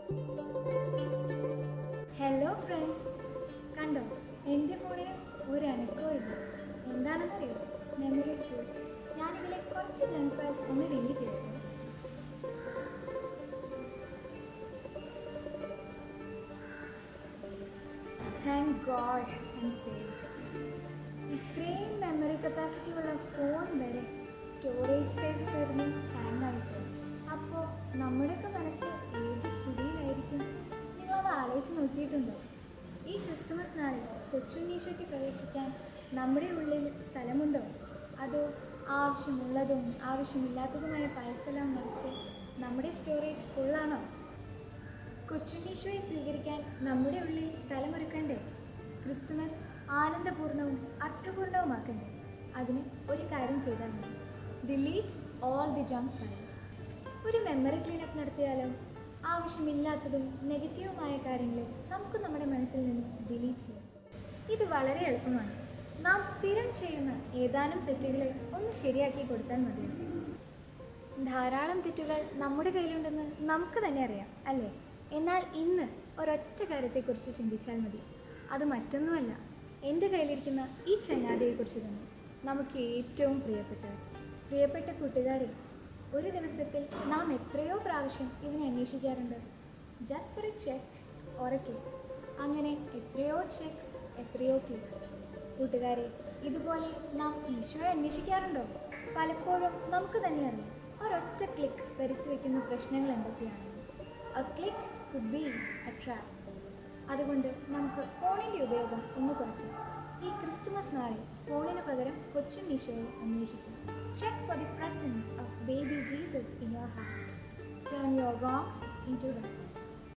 hello friends കണ്ടോ എൻ്റെ ഫോണിന് ഒരു അനക്കവും ഇല്ല എന്താണെന്നറിയോ മെമ്മറി ഫുൾ ഞാനിതിലെ കുറച്ച് ജങ്ക് ഫയൽസ് ഒന്ന് ഡിലീറ്റ് ചെയ്തു താങ്ക് ഗോഡ് ഐ സേവ്ഡ് ഇത്രയും മെമ്മറി കപ്പാസിറ്റി ഉള്ള ഫോൺ വരെ സ്റ്റോറേജ് സ്പേസ് തീർന്ന് ഹാങ് ആയിപ്പോയി അപ്പോൾ നമ്മുടെയൊക്കെ മനസ്സ് ഏത് സ്ഥിതിയിലായിരിക്കും നിങ്ങളത് ആലോചിച്ച് നോക്കിയിട്ടുണ്ടോ ഈ ക്രിസ്തുമസ് നാളിൽ കൊച്ചുണ്ണീശോയ്ക്ക് പ്രവേശിക്കാൻ നമ്മുടെ ഉള്ളിൽ സ്ഥലമുണ്ടോ അതോ ആവശ്യമുള്ളതും ആവശ്യമില്ലാത്തതുമായ ഫയൽസെല്ലാം നിറച്ച് നമ്മുടെ സ്റ്റോറേജ് ഫുള്ളാണോ കൊച്ചുണ്ണീശോയെ സ്വീകരിക്കാൻ നമ്മുടെ ഉള്ളിൽ സ്ഥലമൊരുക്കണ്ടേ ക്രിസ്തുമസ് ആനന്ദപൂർണവും അർത്ഥപൂർണവുമാക്കണ്ടേ അതിന് ഒരു കാര്യം ചെയ്താൽ മതി delete all the junk files ഒരു മെമ്മറി ക്ലീനപ്പ് നടത്തിയാലോ ആവശ്യമില്ലാത്തതും നെഗറ്റീവുമായ കാര്യങ്ങൾ നമുക്ക് നമ്മുടെ മനസ്സിൽ നിന്നും ഡിലീറ്റ് ചെയ്യാം ഇത് വളരെ എളുപ്പമാണ് നാം സ്ഥിരം ചെയ്യുന്ന ഏതാനും തെറ്റുകളെ ഒന്ന് ശരിയാക്കി കൊടുത്താൽ മതിയാകും ധാരാളം തെറ്റുകൾ നമ്മുടെ കയ്യിലുണ്ടെന്ന് നമുക്ക് തന്നെ അറിയാം അല്ലേ എന്നാൽ ഇന്ന് ഒരൊറ്റ കാര്യത്തെക്കുറിച്ച് ചിന്തിച്ചാൽ മതി അത് മറ്റൊന്നുമല്ല എൻ്റെ കയ്യിലിരിക്കുന്ന ഈ ചങ്ങാതിയെക്കുറിച്ച് തന്നെ നമുക്ക് ഏറ്റവും പ്രിയപ്പെട്ടത് പ്രിയപ്പെട്ട കൂട്ടുകാരെ ഒരു ദിവസത്തിൽ നാം എത്രയോ പ്രാവശ്യം ഇവനെ അന്വേഷിക്കാറുണ്ട് just for a check or a click അങ്ങനെ എത്രയോ ചെക്സ് എത്രയോ ക്ലിക്സ് കൂട്ടുകാരെ ഇതുപോലെ നാം ഈശോയെ അന്വേഷിക്കാറുണ്ടോ പലപ്പോഴും നമുക്ക് തന്നെ അറിയാം ഒരൊറ്റ ക്ലിക്ക് വരുത്തി വയ്ക്കുന്ന പ്രശ്നങ്ങൾ എന്തൊക്കെയാണ് a click could be a trap അതുകൊണ്ട് നമുക്ക് ഫോണിൻ്റെ ഉപയോഗം ഒന്ന് കുറയ്ക്കാം ഈ ക്രിസ്തുമസ് നാളിൽ ഫോണിന് പകരം കൊച്ചു ഈശോയെ അന്വേഷിക്കും check for the presence of baby Jesus in your hearts turn your wrongs into rights